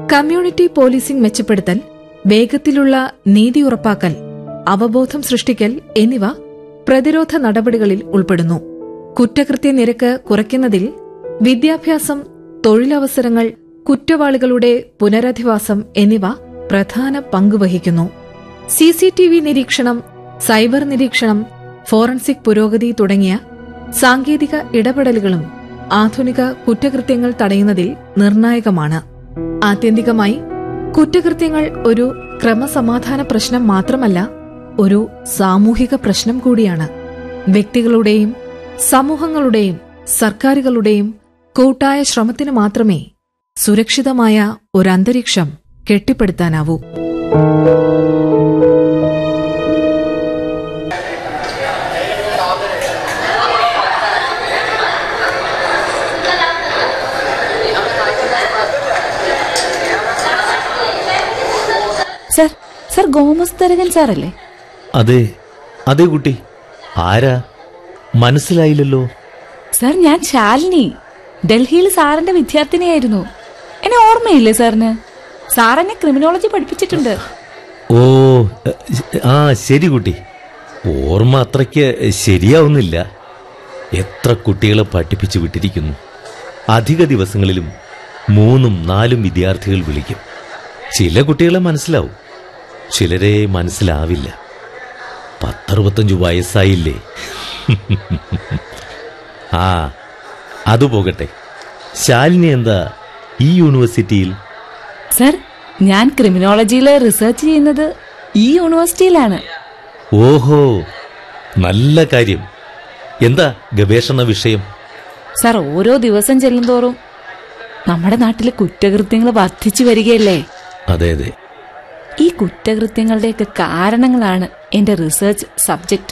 community policing മെച്ചപ്പെടുത്തൽ വേഗത്തിലുള്ള നീതി ഉറപ്പാക്കൽ അവബോധം സൃഷ്ടിക്കൽ എന്നിവ പ്രതിരോധ നടപടികളിൽ ഉൾപ്പെടുന്നു കുറ്റകൃത്യ നിരക്ക് കുറയ്ക്കുന്നതിൽ വിദ്യാഭ്യാസം തൊഴിലവസരങ്ങൾ കുറ്റവാളികളുടെ പുനരധിവാസം എന്നിവ പ്രധാന പങ്കുവഹിക്കുന്നു സി സി ടി വി നിരീക്ഷണം സൈബർ നിരീക്ഷണം ഫോറൻസിക് പുരോഗതി തുടങ്ങിയ സാങ്കേതിക ഇടപെടലുകളും ആധുനിക കുറ്റകൃത്യങ്ങൾ തടയുന്നതിൽ നിർണായകമാണ് ആത്യന്തികമായി കുറ്റകൃത്യങ്ങൾ ഒരു ക്രമസമാധാന പ്രശ്നം മാത്രമല്ല ഒരു സാമൂഹിക പ്രശ്നം കൂടിയാണ് വ്യക്തികളുടെയും സമൂഹങ്ങളുടെയും സർക്കാരുകളുടെയും കൂട്ടായ ശ്രമത്തിന് മാത്രമേ സുരക്ഷിതമായ ഒരു അന്തരീക്ഷം കെട്ടിപ്പടുത്താനാവൂ സർ സർ ഗോമസ് തരകൻ സാറല്ലേ അതെ അതെ കുട്ടി ആരാ മനസ്സിലായില്ലല്ലോ സർ ഞാൻ ശാലിനി ഡൽഹിയിൽ സാറിന്റെ വിദ്യാർത്ഥിനിയായിരുന്നു എന്നെ ഓർമ്മയില്ലേ സാറിന് സാർ എന്നെ ക്രിമിനോളജി പഠിപ്പിച്ചിട്ടുണ്ട് ഓ എ, ആ ശരി കുട്ടി ഓർമ്മ അത്രയ്ക്ക് ശരിയാവുന്നില്ല എത്ര കുട്ടികളെ പഠിപ്പിച്ചു വിട്ടിരിക്കുന്നു അധിക ദിവസങ്ങളിലും മൂന്നും നാലും വിദ്യാർത്ഥികൾ വിളിക്കും ചില കുട്ടികളെ മനസ്സിലാവും ചിലരെ മനസ്സിലാവില്ല പത്തറുപത്തഞ്ചു വയസ്സായില്ലേ ആ അത് പോകട്ടെ ശാലിനി എന്താ ഈ യൂണിവേഴ്സിറ്റിയിൽ സർ ഞാൻ ക്രിമിനോളജിയിൽ റിസർച്ച് ചെയ്യുന്നത് ഈ യൂണിവേഴ്സിറ്റിയിലാണ് ഓഹോ നല്ല കാര്യം എന്താ ഗവേഷണ വിഷയം സർ ഓരോ ദിവസം ചെല്ലുന്തോറും നമ്മുടെ നാട്ടിലെ കുറ്റകൃത്യങ്ങൾ വർദ്ധിച്ചു വരികയല്ലേ അതെ അതെ ഈ കുറ്റകൃത്യങ്ങളുടെയൊക്കെ കാരണങ്ങളാണ് എന്റെ റിസർച്ച് സബ്ജക്റ്റ്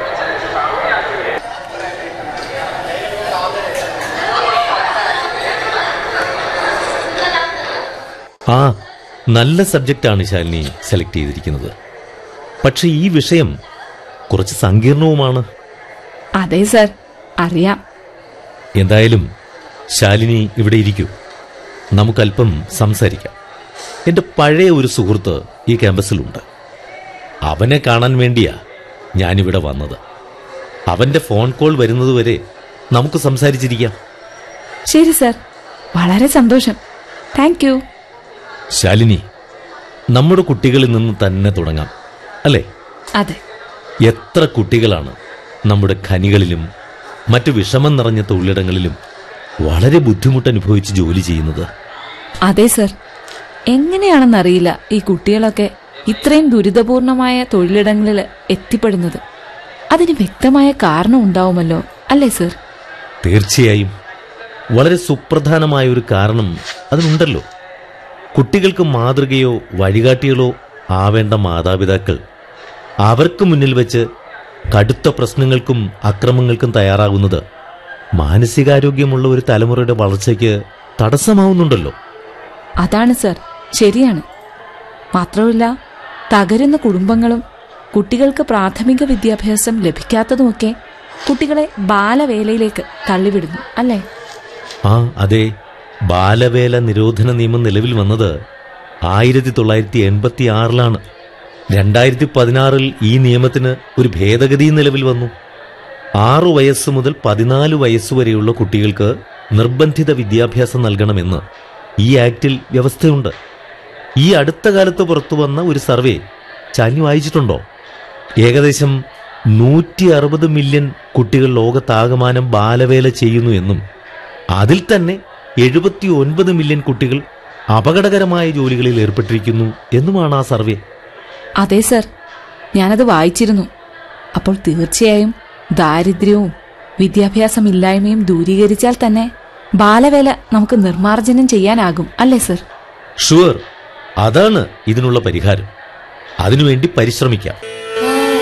ആ നല്ല സബ്ജക്റ്റാണ് ശാലിനി സെലക്ട് ചെയ്തിരിക്കുന്നത് പക്ഷെ ഈ വിഷയം കുറച്ച് സങ്കീർണവുമാണ് അതെ സർ അറിയാം എന്തായാലും ശാലിനി ഇവിടെ ഇരിക്കൂ നമുക്കല്പം സംസാരിക്കാം എന്റെ പഴയ ഒരു സുഹൃത്ത് ഈ ക്യാമ്പസിലുണ്ട് അവനെ കാണാൻ വേണ്ടിയാ ഞാനിവിടെ വന്നത് അവന്റെ ഫോൺ കോൾ വരുന്നതുവരെ നമുക്ക് സംസാരിച്ചിരിക്കാം ശരി സർ വളരെ സന്തോഷം താങ്ക് യു ശാലിനി നമ്മുടെ കുട്ടികളിൽ നിന്ന് തന്നെ തുടങ്ങാം അല്ലേ അതെ എത്ര കുട്ടികളാണ് നമ്മുടെ ഖനികളിലും മറ്റു വിഷമം നിറഞ്ഞ തൊഴിലിടങ്ങളിലും വളരെ ബുദ്ധിമുട്ട് അനുഭവിച്ച് ജോലി ചെയ്യുന്നത് അതെ സർ എങ്ങനെയാണെന്നറിയില്ല ഈ കുട്ടികളൊക്കെ ഇത്രയും ദുരിതപൂർണമായ തൊഴിലിടങ്ങളിൽ എത്തിപ്പെടുന്നത് അതിന് വ്യക്തമായ കാരണം ഉണ്ടാവുമല്ലോ അല്ലേ സർ തീർച്ചയായും വളരെ സുപ്രധാനമായ ഒരു കാരണം അതിനുണ്ടല്ലോ കുട്ടികൾക്ക് മാതൃകയോ വഴികാട്ടികളോ ആവേണ്ട മാതാപിതാക്കൾ അവർക്ക് മുന്നിൽ വെച്ച് കടുത്ത പ്രശ്നങ്ങൾക്കും അക്രമങ്ങൾക്കും തയ്യാറാകുന്നത് മാനസികാരോഗ്യമുള്ള ഒരു തലമുറയുടെ വളർച്ചയ്ക്ക് തടസ്സമാവുന്നുണ്ടല്ലോ അതാണ് സർ ശരിയാണ് മാത്രമല്ല തകരുന്ന കുടുംബങ്ങളും കുട്ടികൾക്ക് പ്രാഥമിക വിദ്യാഭ്യാസം ലഭിക്കാത്തതുമൊക്കെ കുട്ടികളെ ബാലവേലയിലേക്ക് തള്ളിവിടുന്നു അല്ലേ ആ അതെ ബാലവേല നിരോധന നിയമം നിലവിൽ വന്നത് ആയിരത്തി തൊള്ളായിരത്തി എൺപത്തി ആറിലാണ് രണ്ടായിരത്തി പതിനാറിൽ ഈ നിയമത്തിന് ഒരു ഭേദഗതി നിലവിൽ വന്നു ആറു വയസ്സ് മുതൽ പതിനാല് വയസ്സ് വരെയുള്ള കുട്ടികൾക്ക് നിർബന്ധിത വിദ്യാഭ്യാസം നൽകണമെന്ന് ഈ ആക്ടിൽ വ്യവസ്ഥയുണ്ട് ഈ അടുത്ത കാലത്ത് പുറത്തു വന്ന ഒരു സർവേ ചാഞ്ഞു വായിച്ചിട്ടുണ്ടോ ഏകദേശം നൂറ്റി അറുപത് മില്യൺ കുട്ടികൾ ലോകത്താകമാനം ബാലവേല ചെയ്യുന്നു എന്നും അതിൽ തന്നെ എഴുപത്തി ഒൻപത് മില്യൺ കുട്ടികൾ അപകടകരമായ ജോലികളിൽ ഏർപ്പെട്ടിരിക്കുന്നു എന്നുമാണ് ആ സർവേ അതെ സർ ഞാനത് വായിച്ചിരുന്നു അപ്പോൾ തീർച്ചയായും ദാരിദ്ര്യവും വിദ്യാഭ്യാസമില്ലായ്മയും ദൂരീകരിച്ചാൽ തന്നെ ബാലവേല നമുക്ക് നിർമ്മാർജ്ജനം ചെയ്യാനാകും അല്ലേ സർ ഷുവർ അതാണ് ഇതിനുള്ള പരിഹാരം അതിനുവേണ്ടി പരിശ്രമിക്കാം